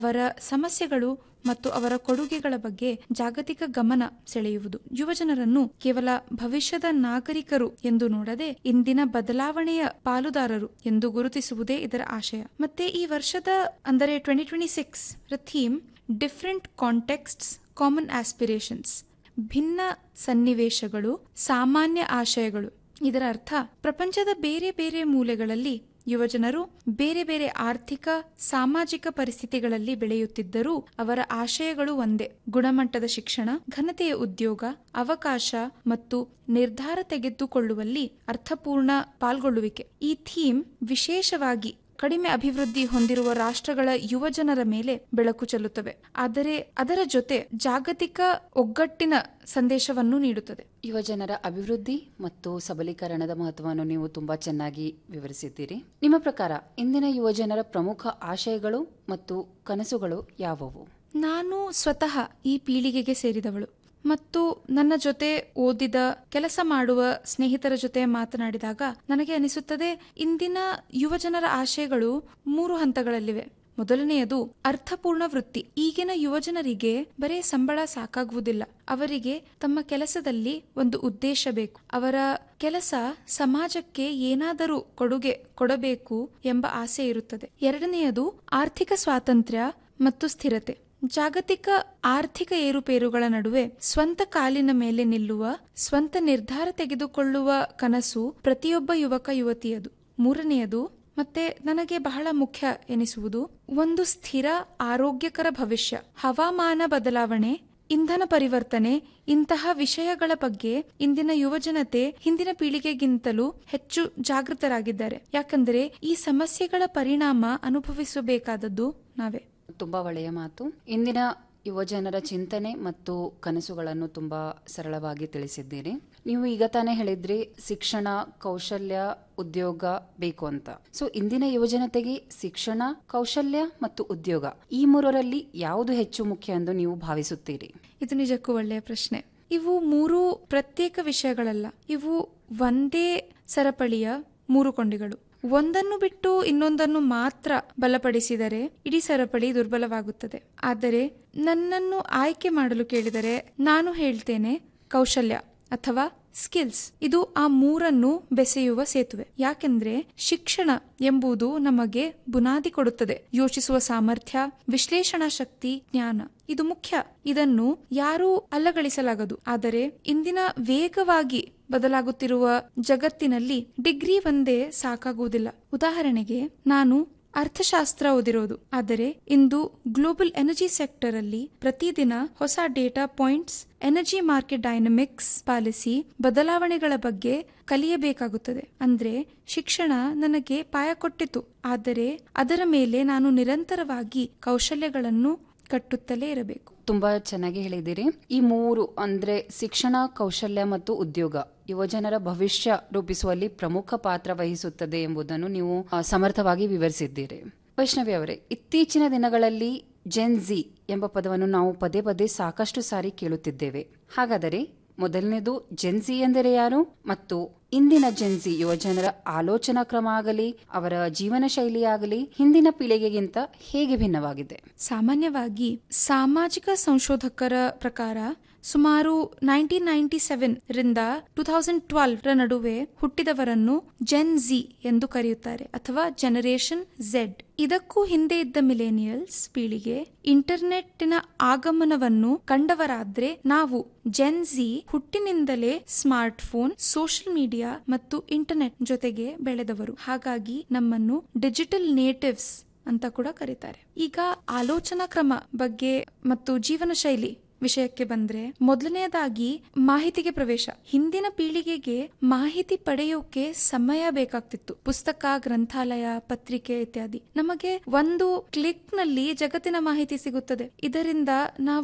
ಅವರ ಸಮಸ್ಯೆಗಳು ಮತ್ತು ಅವರ ಕೊಡುಗೆಗಳ ಬಗ್ಗೆ ಜಾಗತಿಕ ಗಮನ ಸೆಳೆಯುವುದು ಯುವಜನರನ್ನು ಕೇವಲ ಭವಿಷ್ಯದ ನಾಗರಿಕರು ಎಂದು ನೋಡದೆ ಇಂದಿನ ಬದಲಾವಣೆಯ ಪಾಲುದಾರರು ಎಂದು ಗುರುತಿಸುವುದೇ ಇದರ ಆಶಯ ಮತ್ತೆ ಈ ವರ್ಷದ ಅಂದರೆ twenty twenty six theme different contexts common aspirations ಭಿನ್ನ ಸನ್ನಿವೇಶಗಳು ಸಾಮಾನ್ಯ ಆಶಯಗಳು ಇದರ ಅರ್ಥ ಪ್ರಪಂಚದ ಬೇರೆ ಬೇರೆ ಮೂಲೆಗಳಲ್ಲಿ ಯುವಜನರು ಬೇರೆ ಬೇರೆ ಆರ್ಥಿಕ ಸಾಮಾಜಿಕ ಪರಿಸ್ಥಿತಿಗಳಲ್ಲಿ ಬೆಳೆಯುತ್ತಿದ್ದರೂ ಅವರ ಆಶಯಗಳು ಒಂದೇ ಗುಣಮಟ್ಟದ ಶಿಕ್ಷಣ ಘನತೆಯ ಉದ್ಯೋಗ ಅವಕಾಶ ಮತ್ತು ನಿರ್ಧಾರ ತೆಗೆದುಕೊಳ್ಳುವಲ್ಲಿ ಅರ್ಥಪೂರ್ಣ ಪಾಲ್ಗೊಳ್ಳುವಿಕೆ ಈ ಥೀಮ್ ವಿಶೇಷವಾಗಿ ಕಡಿಮೆ ಅಭಿವೃದ್ಧಿ ಹೊಂದಿರುವ ರಾಷ್ಟ್ರಗಳ ಯುವಜನರ ಮೇಲೆ ಬೆಳಕು ಚೆಲ್ಲುತ್ತವೆ ಆದರೆ ಅದರ ಜೊತೆ ಜಾಗತಿಕ ಒಗ್ಗಟ್ಟಿನ ಸಂದೇಶವನ್ನು ನೀಡುತ್ತದೆ ಯುವಜನರ ಅಭಿವೃದ್ಧಿ ಮತ್ತು ಸಬಲೀಕರಣದ ಮಹತ್ವವನ್ನು ನೀವು ತುಂಬಾ ಚೆನ್ನಾಗಿ ವಿವರಿಸಿದ್ದೀರಿ ನಿಮ್ಮ ಪ್ರಕಾರ ಇಂದಿನ ಯುವಜನರ ಪ್ರಮುಖ ಆಶಯಗಳು ಮತ್ತು ಕನಸುಗಳು ಯಾವುವು ನಾನು ಸ್ವತಃ ಈ ಪೀಳಿಗೆಗೆ ಸೇರಿದವಳು ಮತ್ತು ನನ್ನ ಜೊತೆ ಓದಿದ ಕೆಲಸ ಮಾಡುವ ಸ್ನೇಹಿತರ ಜೊತೆ ಮಾತನಾಡಿದಾಗ ನನಗೆ ಅನಿಸುತ್ತದೆ ಇಂದಿನ ಯುವಜನರ ಆಶಯಗಳು ಮೂರು ಹಂತಗಳಲ್ಲಿವೆ ಮೊದಲನೆಯದು ಅರ್ಥಪೂರ್ಣ ವೃತ್ತಿ ಈಗಿನ ಯುವಜನರಿಗೆ ಬರೇ ಸಂಬಳ ಸಾಕಾಗುವುದಿಲ್ಲ ಅವರಿಗೆ ತಮ್ಮ ಕೆಲಸದಲ್ಲಿ ಒಂದು ಉದ್ದೇಶ ಬೇಕು ಅವರ ಕೆಲಸ ಸಮಾಜಕ್ಕೆ ಏನಾದರೂ ಕೊಡುಗೆ ಕೊಡಬೇಕು ಎಂಬ ಆಸೆ ಇರುತ್ತದೆ ಎರಡನೆಯದು ಆರ್ಥಿಕ ಸ್ವಾತಂತ್ರ್ಯ ಮತ್ತು ಸ್ಥಿರತೆ ಜಾಗತಿಕ ಆರ್ಥಿಕ ಏರುಪೇರುಗಳ ನಡುವೆ ಸ್ವಂತ ಕಾಲಿನ ಮೇಲೆ ನಿಲ್ಲುವ ಸ್ವಂತ ನಿರ್ಧಾರ ತೆಗೆದುಕೊಳ್ಳುವ ಕನಸು ಪ್ರತಿಯೊಬ್ಬ ಯುವಕ ಯುವತಿಯದು ಮೂರನೆಯದು ಮತ್ತೆ ನನಗೆ ಬಹಳ ಮುಖ್ಯ ಎನಿಸುವುದು ಒಂದು ಸ್ಥಿರ ಆರೋಗ್ಯಕರ ಭವಿಷ್ಯ ಹವಾಮಾನ ಬದಲಾವಣೆ ಇಂಧನ ಪರಿವರ್ತನೆ ಇಂತಹ ವಿಷಯಗಳ ಬಗ್ಗೆ ಇಂದಿನ ಯುವಜನತೆ ಹಿಂದಿನ ಪೀಳಿಗೆಗಿಂತಲೂ ಹೆಚ್ಚು ಜಾಗೃತರಾಗಿದ್ದಾರೆ ಯಾಕಂದರೆ ಈ ಸಮಸ್ಯೆಗಳ ಪರಿಣಾಮ ಅನುಭವಿಸಬೇಕಾದದ್ದು ನಾವೇ ತುಂಬಾ ಒಳ್ಳೆಯ ಮಾತು ಇಂದಿನ ಯುವಜನರ ಚಿಂತನೆ ಮತ್ತು ಕನಸುಗಳನ್ನು ತುಂಬಾ ಸರಳವಾಗಿ ತಿಳಿಸಿದ್ದೀರಿ ನೀವು ಈಗ ತಾನೇ ಹೇಳಿದ್ರಿ ಶಿಕ್ಷಣ ಕೌಶಲ್ಯ ಉದ್ಯೋಗ ಬೇಕು ಅಂತ ಸೊ ಇಂದಿನ ಯುವಜನತೆಗೆ ಶಿಕ್ಷಣ ಕೌಶಲ್ಯ ಮತ್ತು ಉದ್ಯೋಗ ಈ ಮೂರರಲ್ಲಿ ಯಾವುದು ಹೆಚ್ಚು ಮುಖ್ಯ ಎಂದು ನೀವು ಭಾವಿಸುತ್ತೀರಿ ಇದು ನಿಜಕ್ಕೂ ಒಳ್ಳೆಯ ಪ್ರಶ್ನೆ ಇವು ಮೂರು ಪ್ರತ್ಯೇಕ ವಿಷಯಗಳಲ್ಲ ಇವು ಒಂದೇ ಸರಪಳಿಯ ಮೂರು ಕೊಂಡಿಗಳು ಒಂದನ್ನು ಬಿಟ್ಟು ಇನ್ನೊಂದನ್ನು ಮಾತ್ರ ಬಲಪಡಿಸಿದರೆ ಇಡೀ ಸರಪಳಿ ದುರ್ಬಲವಾಗುತ್ತದೆ ಆದರೆ ನನ್ನನ್ನು ಆಯ್ಕೆ ಮಾಡಲು ಕೇಳಿದರೆ ನಾನು ಹೇಳ್ತೇನೆ ಕೌಶಲ್ಯ ಅಥವಾ ಸ್ಕಿಲ್ಸ್ ಇದು ಆ ಮೂರನ್ನು ಬೆಸೆಯುವ ಸೇತುವೆ ಯಾಕೆಂದ್ರೆ ಶಿಕ್ಷಣ ಎಂಬುದು ನಮಗೆ ಬುನಾದಿ ಕೊಡುತ್ತದೆ ಯೋಚಿಸುವ ಸಾಮರ್ಥ್ಯ ವಿಶ್ಲೇಷಣಾ ಶಕ್ತಿ ಜ್ಞಾನ ಇದು ಮುಖ್ಯ ಇದನ್ನು ಯಾರೂ ಅಲ್ಲಗಳಿಸಲಾಗದು ಆದರೆ ಇಂದಿನ ವೇಗವಾಗಿ ಬದಲಾಗುತ್ತಿರುವ ಜಗತ್ತಿನಲ್ಲಿ ಡಿಗ್ರಿ ಒಂದೇ ಸಾಕಾಗುವುದಿಲ್ಲ ಉದಾಹರಣೆಗೆ ನಾನು ಅರ್ಥಶಾಸ್ತ್ರ ಓದಿರೋದು ಆದರೆ ಇಂದು ಗ್ಲೋಬಲ್ ಎನರ್ಜಿ ಸೆಕ್ಟರ್ ಅಲ್ಲಿ ಪ್ರತಿದಿನ ಹೊಸ data points energy market dynamics policy ಬದಲಾವಣೆಗಳ ಬಗ್ಗೆ ಕಲಿಯಬೇಕಾಗುತ್ತದೆ ಅಂದ್ರೆ ಶಿಕ್ಷಣ ನನಗೆ ಪಾಯ ಕೊಟ್ಟಿತು ಆದರೆ ಅದರ ಮೇಲೆ ನಾನು ನಿರಂತರವಾಗಿ ಕೌಶಲ್ಯಗಳನ್ನು ಕಟ್ಟುತ್ತಲೇ ಇರಬೇಕು ತುಂಬಾ ಚೆನ್ನಾಗಿ ಹೇಳಿದ್ದೀರಿ ಈ ಮೂರು ಅಂದ್ರೆ ಶಿಕ್ಷಣ ಕೌಶಲ್ಯ ಮತ್ತು ಉದ್ಯೋಗ ಯುವಜನರ ಭವಿಷ್ಯ ರೂಪಿಸುವಲ್ಲಿ ಪ್ರಮುಖ ಪಾತ್ರ ವಹಿಸುತ್ತದೆ ಎಂಬುದನ್ನು ನೀವು ಆ, ಸಮರ್ಥವಾಗಿ ವಿವರಿಸಿದ್ದೀರಿ ವೈಷ್ಣವಿ ಅವರೇ ಇತ್ತೀಚಿನ ದಿನಗಳಲ್ಲಿ ಜೆನ್ ಜಿ ಎಂಬ ಪದವನ್ನು ನಾವು ಪದೇ ಪದೇ ಸಾಕಷ್ಟು ಸಾರಿ ಕೇಳುತ್ತಿದ್ದೇವೆ ಹಾಗಾದರೆ ಮೊದಲನೇದು ಜೆನ್ಸಿ ಎಂದರೆ ಯಾರು ಮತ್ತು ಇಂದಿನ ಜೆನ್ಸಿ ಯುವಜನರ ಆಲೋಚನಾ ಕ್ರಮ ಆಗಲಿ ಅವರ ಜೀವನ ಶೈಲಿ ಆಗಲಿ ಹಿಂದಿನ ಪೀಳಿಗೆಗಿಂತ ಹೇಗೆ ಭಿನ್ನವಾಗಿದೆ ಸಾಮಾನ್ಯವಾಗಿ ಸಾಮಾಜಿಕ ಸಂಶೋಧಕರ ಪ್ರಕಾರ ಸುಮಾರು ನೈನ್ಟೀನ್ ನೈನ್ಟಿ ಸೆವೆನ್ ರಿಂದ ಟೂ ಥೌಸಂಡ್ ಟ್ವೆಲ್ವ್ ರ ನಡುವೆ ಹುಟ್ಟಿದವರನ್ನು ಜೆನ್ ಜಿ ಎಂದು ಕರೆಯುತ್ತಾರೆ ಅಥವಾ ಜನರೇಷನ್ ಝೆಡ್ ಇದಕ್ಕೂ ಹಿಂದೆ ಇದ್ದ ಮಿಲೇನಿಯಲ್ಸ್ ಪೀಳಿಗೆ ಇಂಟರ್ನೆಟ್ಟಿನ ಆಗಮನವನ್ನು ಕಂಡವರಾದ್ರೆ ನಾವು ಜೆನ್ ಜಿ ಹುಟ್ಟಿನಿಂದಲೇ ಸ್ಮಾರ್ಟ್ ಫೋನ್ ಸೋಷಿಯಲ್ ಮೀಡಿಯಾ ಮತ್ತು ಇಂಟರ್ನೆಟ್ ಜೊತೆಗೆ ಬೆಳೆದವರು ಹಾಗಾಗಿ ನಮ್ಮನ್ನು ಡಿಜಿಟಲ್ ನೇಟಿವ್ಸ್ ಅಂತ ಕೂಡ ಕರೀತಾರೆ ಈಗ ಆಲೋಚನಾ ಕ್ರಮ ಬಗ್ಗೆ ಮತ್ತು ಜೀವನ ಶೈಲಿ ವಿಷಯಕ್ಕೆ ಬಂದ್ರೆ ಮೊದಲನೆಯದಾಗಿ ಮಾಹಿತಿಗೆ ಪ್ರವೇಶ ಹಿಂದಿನ ಪೀಳಿಗೆಗೆ ಮಾಹಿತಿ ಪಡೆಯೋಕೆ ಸಮಯ ಬೇಕಾಗ್ತಿತ್ತು ಪುಸ್ತಕ ಗ್ರಂಥಾಲಯ ಪತ್ರಿಕೆ ಇತ್ಯಾದಿ ನಮಗೆ ಒಂದು ಕ್ಲಿಕ್ ನಲ್ಲಿ ಜಗತ್ತಿನ ಮಾಹಿತಿ ಸಿಗುತ್ತದೆ ಇದರಿಂದ ನಾವು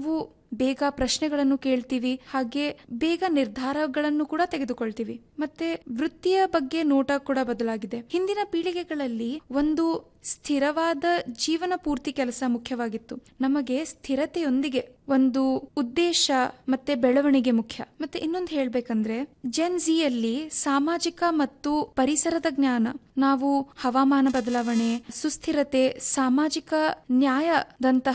ಬೇಗ ಪ್ರಶ್ನೆಗಳನ್ನು ಕೇಳ್ತೀವಿ ಹಾಗೆ ಬೇಗ ನಿರ್ಧಾರಗಳನ್ನು ಕೂಡ ತೆಗೆದುಕೊಳ್ತೀವಿ ಮತ್ತೆ ವೃತ್ತಿಯ ಬಗ್ಗೆ ನೋಟ ಕೂಡ ಬದಲಾಗಿದೆ ಹಿಂದಿನ ಪೀಳಿಗೆಗಳಲ್ಲಿ ಒಂದು ಸ್ಥಿರವಾದ ಜೀವನ ಪೂರ್ತಿ ಕೆಲಸ ಮುಖ್ಯವಾಗಿತ್ತು ನಮಗೆ ಸ್ಥಿರತೆಯೊಂದಿಗೆ ಒಂದು ಉದ್ದೇಶ ಮತ್ತೆ ಬೆಳವಣಿಗೆ ಮುಖ್ಯ ಮತ್ತೆ ಇನ್ನೊಂದು ಹೇಳ್ಬೇಕಂದ್ರೆ ಜೆನ್ ಜಿಯಲ್ಲಿ ಸಾಮಾಜಿಕ ಮತ್ತು ಪರಿಸರದ ಜ್ಞಾನ ನಾವು ಹವಾಮಾನ ಬದಲಾವಣೆ ಸುಸ್ಥಿರತೆ ಸಾಮಾಜಿಕ ನ್ಯಾಯದಂತಹ